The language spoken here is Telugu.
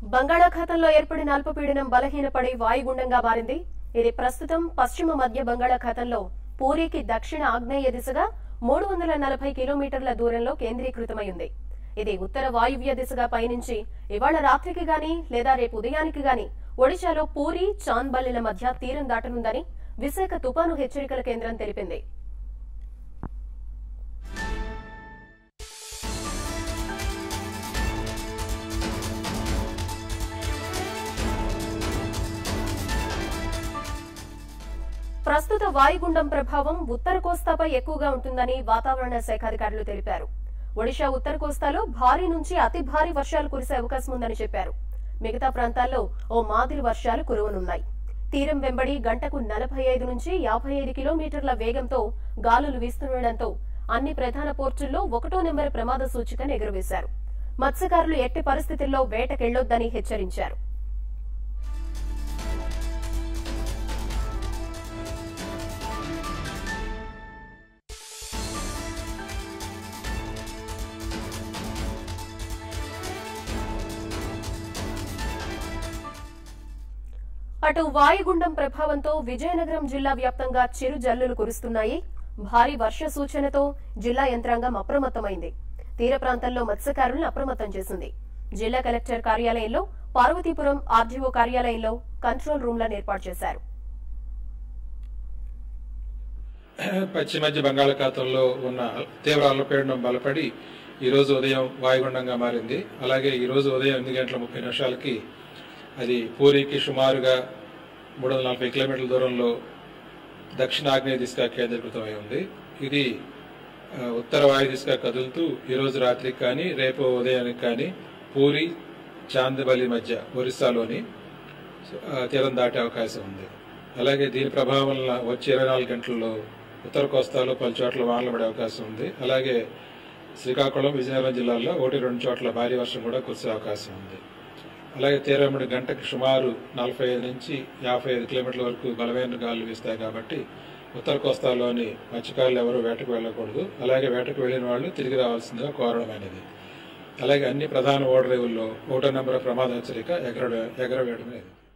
బంగాళాఖాతంలో ఏర్పడిన అల్పపీడనం బలహీనపడి వాయుగుండంగా మారింది ఇది ప్రస్తుతం పశ్చిమ మధ్య బంగాళాఖాతంలో పూరికి దక్షిణ ఆగ్నేయ దిశగా మూడు వందల నలభై కిలోమీటర్ల దూరంలో కేంద్రీకృతమై ఉంది ఇది ఉత్తర వాయువ్య దిశగా పయనించి ఇవాళ రాత్రికి గాని లేదా రేపు ఉదయానికి గాని ఒడిశాలో పూరి చాంద్బల్లిల మధ్య తీరం దాటనుందని విశాఖ తుపాను హెచ్చరికల కేంద్రం తెలిపింది ప్రస్తుత వాయుగుండం ప్రభావం ఉత్తర కోస్తాపై ఎక్కువగా ఉంటుందని వాతావరణ శాఖ అధికారులు తెలిపారు ఒడిశా ఉత్తర కోస్తాలో భారీ నుంచి అతి భారీ వర్షాలు కురిసే అవకాశం ఉందని చెప్పారు మిగతా ప్రాంతాల్లో ఓ మాదిరి వర్షాలు కురవనున్నాయి తీరం వెంబడి గంటకు నలభై ఐదు నుంచి యాభై ఐదు కిలోమీటర్ల వేగంతో గాలులు వీస్తుండటంతో అన్ని ప్రధాన పోర్టుల్లో ఒకటో నెంబర్ ప్రమాద సూచికను ఎగురవేశారు మత్స్యకారులు ఎట్టి పరిస్థితుల్లో వేటకెళ్లొద్దని హెచ్చరించారు అటు వాయుగుండం ప్రభావంతో విజయనగరం జిల్లా వ్యాప్తంగా చిరు జల్లులు కురుస్తున్నాయి భారీ వర్ష సూచనతో జిల్లా యంత్రాంగం అప్రమత్తమైంది తీర ప్రాంతాల్లో మత్స్యకారులను అప్రమత్తం చేసింది జిల్లా కలెక్టర్ కార్యాలయంలో పార్వతీపురం ఆర్డీఓ కార్యాలయంలో కంట్రోల్ రూమ్లను ఏర్పాటు చేశారు పశ్చిమ మధ్య బంగాళాఖాతంలో ఉన్న తీవ్ర అల్పపీడనం బలపడి ఈ రోజు ఉదయం వాయుగుండంగా మారింది అలాగే ఈ రోజు ఉదయం ఎనిమిది గంటల ముప్పై నిమిషాలకి అది పూరికి సుమారుగా మూడు వందల నలభై కిలోమీటర్ల దూరంలో దక్షిణాగ్నేయ దిశగా కేంద్రీకృతమై ఉంది ఇది ఆ, ఉత్తర వాయు దిశగా కదులుతూ ఈ రోజు రాత్రికి కానీ రేపు ఉదయానికి కానీ పూరి చాందబలి మధ్య ఒరిస్సాలోని ఆ, తీరం దాటే అవకాశం ఉంది అలాగే దీని ప్రభావం వలన వచ్చే ఇరవై నాలుగు గంటల్లో ఉత్తర కోస్తాలో పలు చోట్ల వానలు పడే అవకాశం ఉంది అలాగే శ్రీకాకుళం విజయనగరం జిల్లాల్లో ఒకటి రెండు చోట్ల భారీ వర్షం కూడా కురిసే అవకాశం ఉంది అలాగే తీరముడి గంటకి సుమారు నలభై ఐదు నుంచి యాభై ఐదు కిలోమీటర్ల వరకు బలమైన గాలులు వీస్తాయి కాబట్టి ఉత్తర కోస్తాలోని మత్స్యకారులు ఎవరు వేటకు వెళ్ళకూడదు అలాగే వేటకు వెళ్ళిన వాళ్ళు తిరిగి రావాల్సిందిగా కోరడమైనది అలాగే అన్ని ప్రధాన ఓడరేవుల్లో ఒకటో నెంబర్ ప్రమాద హెచ్చరిక ఎగర ఎగరవేయడమైనది